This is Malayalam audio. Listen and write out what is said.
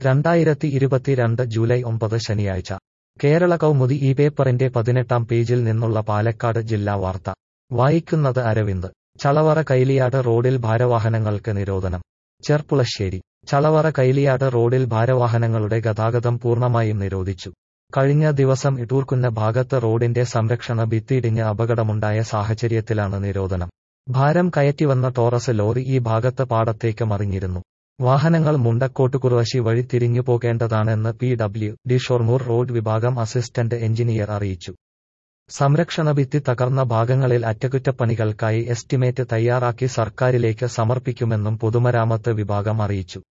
രണ്ടായിരത്തി ഇരുപത്തിരണ്ട് ജൂലൈ ഒമ്പത് ശനിയാഴ്ച കേരള കൗമുദി ഈ പേപ്പറിന്റെ പതിനെട്ടാം പേജിൽ നിന്നുള്ള പാലക്കാട് ജില്ലാ വാർത്ത വായിക്കുന്നത് അരവിന്ദ് ചളവറ കൈലിയാട് റോഡിൽ ഭാരവാഹനങ്ങൾക്ക് നിരോധനം ചെർപ്പുളശ്ശേരി ചളവറ കൈലിയാട് റോഡിൽ ഭാരവാഹനങ്ങളുടെ ഗതാഗതം പൂർണ്ണമായും നിരോധിച്ചു കഴിഞ്ഞ ദിവസം ഇടൂർക്കുന്ന ഭാഗത്ത് റോഡിന്റെ സംരക്ഷണ ഭിത്തിയിടിഞ്ഞ് അപകടമുണ്ടായ സാഹചര്യത്തിലാണ് നിരോധനം ഭാരം കയറ്റിവന്ന ടോറസ് ലോറി ഈ ഭാഗത്ത് പാടത്തേക്ക് മറിഞ്ഞിരുന്നു വാഹനങ്ങൾ മുണ്ടക്കോട്ട് കുറവശി വഴി തിരിഞ്ഞു പോകേണ്ടതാണെന്ന് P W D Shoranur road വിഭാഗം അസിസ്റ്റന്റ് എഞ്ചിനീയർ അറിയിച്ചു സംരക്ഷണ ഭിത്തി തകർന്ന ഭാഗങ്ങളിൽ അറ്റകുറ്റപ്പണികൾക്കായി എസ്റ്റിമേറ്റ് തയ്യാറാക്കി സർക്കാരിലേക്ക് സമർപ്പിക്കുമെന്നും പൊതുമരാമത്ത് വിഭാഗം അറിയിച്ചു